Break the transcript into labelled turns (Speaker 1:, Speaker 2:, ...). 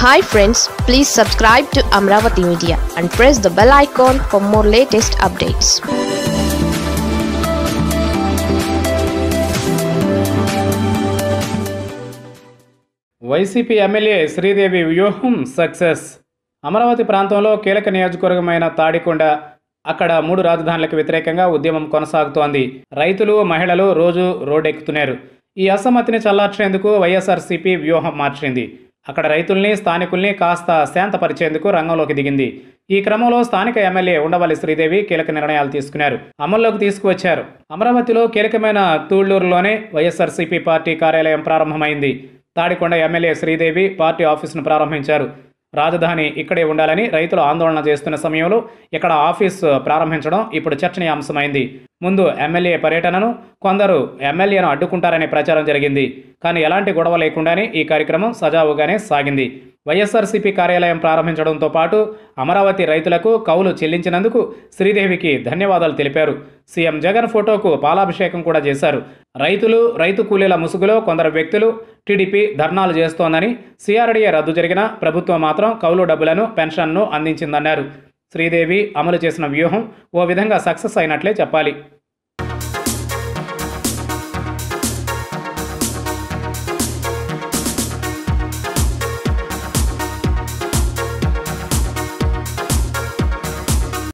Speaker 1: hi friends please subscribe to Amaravati media and press the bell icon for more latest updates
Speaker 2: YCP MLA Sridevi వ్యూహం success Amaravati ప్రాంతంలో కీలక నియోజకవర్గమైన తాడికొండ అక్కడ మూడు రాజధానులకు వ్యతిరేకంగా ఉద్యమం కొనసాగుతోంది రైతులు మహిళలు రోజు రోడ్డెక్కుతున్నారు ఈ అసమ్మతిని చల్లార్చేందుకు వైఎస్ఆర్సీపీ వ్యూహం మార్చింది అక్కడ రైతుల్ని స్థానికుల్ని కాస్త శాంతపరిచేందుకు రంగంలోకి దిగింది ఈ క్రమంలో స్థానిక ఎమ్మెల్యే ఉండవల్లి శ్రీదేవి కీలక నిర్ణయాలు తీసుకున్నారు అమల్లోకి తీసుకువచ్చారు అమరావతిలో కీలకమైన తూళ్లూరులోనే వైఎస్ఆర్సీపీ పార్టీ కార్యాలయం ప్రారంభమైంది తాడికొండ ఎమ్మెల్యే శ్రీదేవి పార్టీ ఆఫీసును ప్రారంభించారు రాజధాని ఇక్కడే ఉండాలని రైతులు ఆందోళన చేస్తున్న సమయంలో ఇక్కడ ఆఫీస్ ప్రారంభించడం ఇప్పుడు చర్చనీయాంశమైంది ముందు ఎమ్మెల్యే పర్యటనను కొందరు ఎమ్మెల్యేను అడ్డుకుంటారనే ప్రచారం జరిగింది కానీ ఎలాంటి గొడవ లేకుండానే ఈ కార్యక్రమం సజావుగానే సాగింది వైఎస్ఆర్సీపీ కార్యాలయం ప్రారంభించడంతో పాటు అమరావతి రైతులకు కౌలు చెల్లించినందుకు శ్రీదేవికి ధన్యవాదాలు తెలిపారు సీఎం జగన్ ఫోటోకు పాలాభిషేకం కూడా చేశారు రైతులు రైతు కూలీల ముసుగులో కొందరు వ్యక్తులు టీడీపీ ధర్నాలు చేస్తోందని సిఆర్డీఏ రద్దు జరిగిన ప్రభుత్వం మాత్రం కౌలు డబ్బులను పెన్షన్ను అందించిందన్నారు శ్రీదేవి అమలు చేసిన వ్యూహం ఓ విధంగా సక్సెస్ అయినట్లే చెప్పాలి